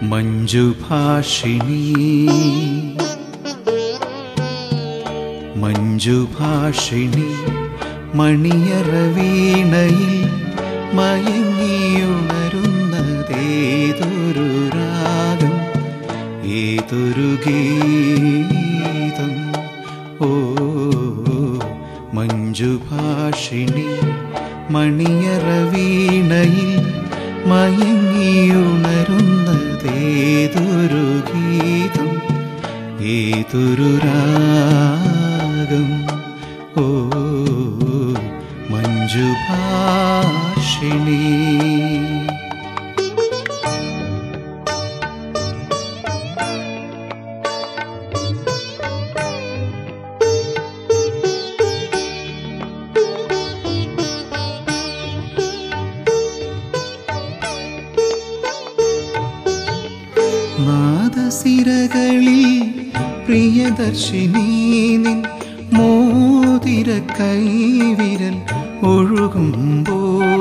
മഞ്ജുഭാഷിണി മഞ്ജുഭാഷിണി മണിയറ വീണയിൽ മയങ്ങിയുണരുന്നതേതൊരു രാഗം ഏതൊരു ഗീതം ഓ മഞ്ജുഭാഷിണി മണിയറ വീണയിൽ മയങ്ങിയുണരുന്നതേതൊരു ഗീതം ഏതൊരു രാഗം ഓ മഞ്ജുഭാഷിണി നാദസിരകളിൽ പ്രിയദർശിനി നിൻ മോതിര കൈവിരൽ ഒഴുകുമ്പോ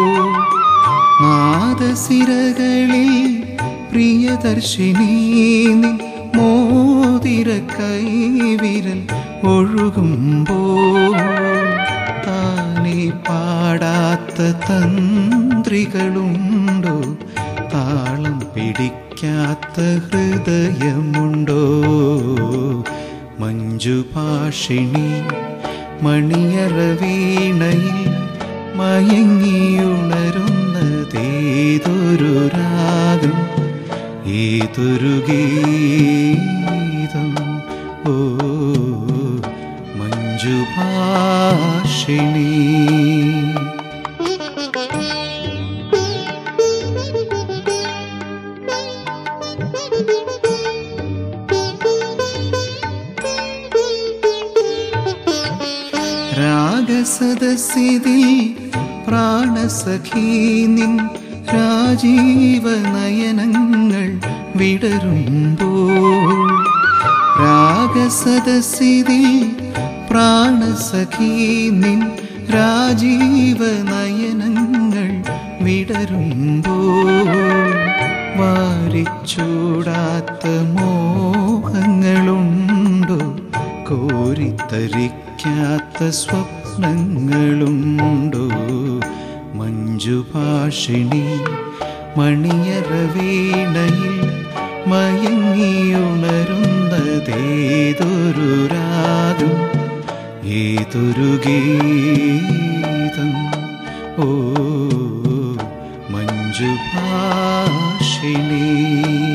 നാദസിരകളിൽ പ്രിയദർശിനി നിൻ മോതിര കൈവിരൽ ഒഴുകുമ്പോ താനേ പാടാത്ത തന്ത്രികളുണ്ടോ താളം പിടിക്കാത്ത ഹൃദയമുണ്ടോ മഞ്ജുഭാഷിണി മണിയറ വീണയിൽ മയങ്ങിയുണരുന്നതേതൊരു രാഗം ഏതൊരു ഗീതം ഓ മഞ്ജുഭാഷിണി രാഗസദസ്സിതിൽ പ്രാണസഖീ നിൻ രാജീവ നയനങ്ങൾ വിടരുമ്പോൾ രാഗസദസ്സിതിൽ പ്രാണസഖീ നിൻ രാജീവ നയനങ്ങൾ വിടരുമ്പോൾ വാരിച്ചൂടാത്ത മോഹങ്ങളുണ്ടോ കോരിത്തരിക്കാത്ത സ്വപ്നങ്ങളുണ്ടോ മഞ്ജുഭാഷിണി മണിയറ വീണയിൽ മയങ്ങിയുണരുന്നതേതൊരു രാഗം ഏതൊരു ഗീതം ഓ മഞ്ജുഭാഷിണി